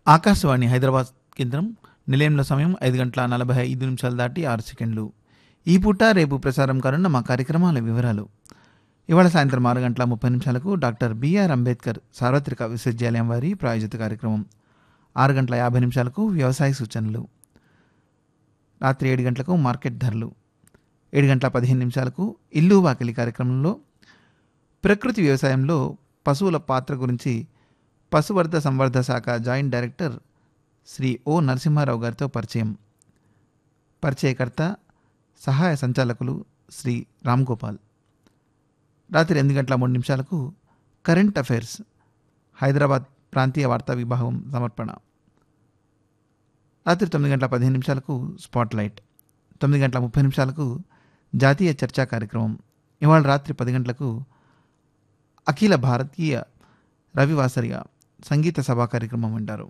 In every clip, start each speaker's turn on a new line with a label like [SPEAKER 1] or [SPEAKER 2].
[SPEAKER 1] ఆకాశవాణి హైదరాబాద్ కేంద్రం నిలయంలో సమయం ఐదు గంటల నలభై ఐదు నిమిషాలు దాటి ఆరు సెకండ్లు ఈ పూట రేపు ప్రసారం కానున్న మా కార్యక్రమాల వివరాలు ఇవాళ సాయంత్రం ఆరు గంటల ముప్పై నిమిషాలకు డాక్టర్ బిఆర్ అంబేద్కర్ సార్వత్రిక విశ్వవిద్యాలయం వారి ప్రాయోజిత కార్యక్రమం ఆరు గంటల యాభై నిమిషాలకు వ్యవసాయ సూచనలు రాత్రి ఏడు గంటలకు మార్కెట్ ధరలు ఏడు గంటల పదిహేను నిమిషాలకు ఇల్లు వాకిలి కార్యక్రమంలో ప్రకృతి వ్యవసాయంలో పశువుల పాత్ర గురించి పశువర్ధ సంవర్ధ శాఖ joint director Shri O Narasimharao గారితో పరిచయం పరిచయకర్త సహాయ సంచాలకులు శ్రీ రామ్ గోపాల్ రాత్రి ఎనిమిది గంటల మూడు నిమిషాలకు కరెంట్ అఫైర్స్ హైదరాబాద్ ప్రాంతీయ వార్తా విభాగం సమర్పణ రాత్రి తొమ్మిది గంటల పదిహేను నిమిషాలకు స్పాట్ లైట్ తొమ్మిది గంటల ముప్పై నిమిషాలకు జాతీయ చర్చా కార్యక్రమం ఇవాళ రాత్రి పది గంటలకు అఖిల భారతీయ రవివాసరిగా సంగీత సభా కార్యక్రమం వింటారు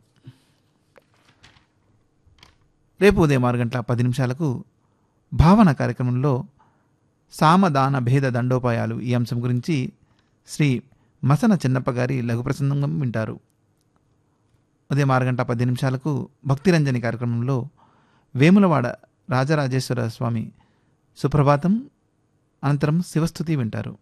[SPEAKER 1] రేపు ఉదయం ఆరు గంటల పది నిమిషాలకు భావన కార్యక్రమంలో సామదాన భేద దండోపాయాలు ఈ అంశం గురించి శ్రీ మసన చిన్నప్ప గారి లఘు ప్రసంగం వింటారు ఉదయం ఆరు గంటల పది నిమిషాలకు భక్తిరంజని కార్యక్రమంలో వేములవాడ రాజరాజేశ్వర స్వామి సుప్రభాతం అనంతరం శివస్థుతి వింటారు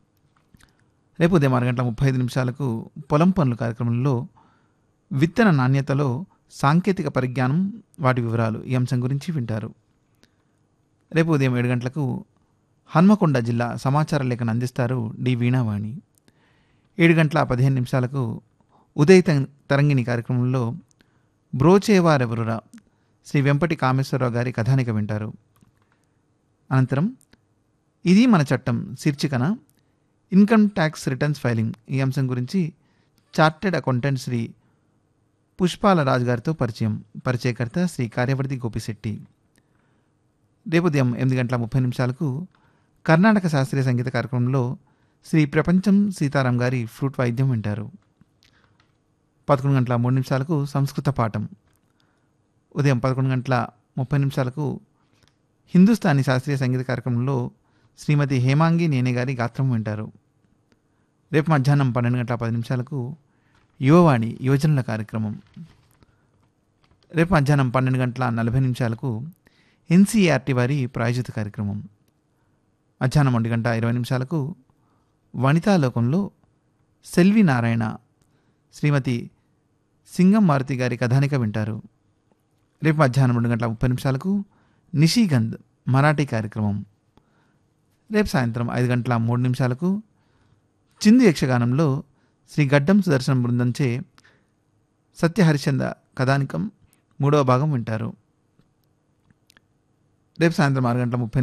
[SPEAKER 1] రేపు ఉదయం ఆరు గంటల ముప్పై ఐదు నిమిషాలకు పొలం పనులు కార్యక్రమంలో విత్తన నాణ్యతలో సాంకేతిక పరిజ్ఞానం వాటి వివరాలు ఈ అంశం గురించి వింటారు రేపు ఉదయం ఏడు గంటలకు హన్మకొండ జిల్లా సమాచార లేఖను అందిస్తారు డి వీణావాణి ఏడు గంటల పదిహేను నిమిషాలకు ఉదయ త- తరంగిణి కార్యక్రమంలో బ్రోచేవారెవరురా శ్రీ వెంపటి కామేశ్వరరావు గారి కథానిక వింటారు అనంతరం ఇది మన చట్టం శీర్షికన ఇన్కమ్ ట్యాక్స్ రిటర్న్స్ ఫైలింగ్ ఈ అంశం గురించి చార్టెడ్ అకౌంటెంట్ శ్రీ పుష్పాల రాజు గారితో పరిచయం పరిచయకర్త శ్రీ కార్యవర్తి గోపిశెట్టి రేపు ఉదయం ఎనిమిది గంటల ముప్పై నిమిషాలకు కర్ణాటక శాస్త్రీయ సంగీత కార్యక్రమంలో శ్రీ ప్రపంచం సీతారాం గారి ఫ్రూట్ వాయిద్యం వింటారు పదకొండు గంటల మూడు నిమిషాలకు సంస్కృత పాఠం ఉదయం పదకొండు గంటల ముప్పై నిమిషాలకు హిందుస్థానీ శాస్త్రీయ సంగీత కార్యక్రమంలో శ్రీమతి హేమాంగి నేనే గారి గాత్రం వింటారు రేపు మధ్యాహ్నం పన్నెండు గంటల పది నిమిషాలకు యువవాణి యువజనుల కార్యక్రమం రేపు మధ్యాహ్నం పన్నెండు గంటల నలభై నిమిషాలకు ఎన్సీఆర్టీ వారి ప్రాయోజిత కార్యక్రమం మధ్యాహ్నం ఒంటి గంట ఇరవై నిమిషాలకు వనితాలోకంలో సెల్వి నారాయణ శ్రీమతి సింగం మారుతి గారి కథానిక వింటారు రేపు మధ్యాహ్నం రెండు గంటల ముప్పై నిమిషాలకు నిషిగంధ్ మరాఠీ కార్యక్రమం రేపు సాయంత్రం ఐదు గంటల మూడు నిమిషాలకు చిందు యక్షగానంలో శ్రీ గడ్డం సుదర్శనం బృందంచే సత్యహరిచంద కథానికం మూడవ భాగం వింటారు రేపు సాయంత్రం ఆరు గంటల ముప్పై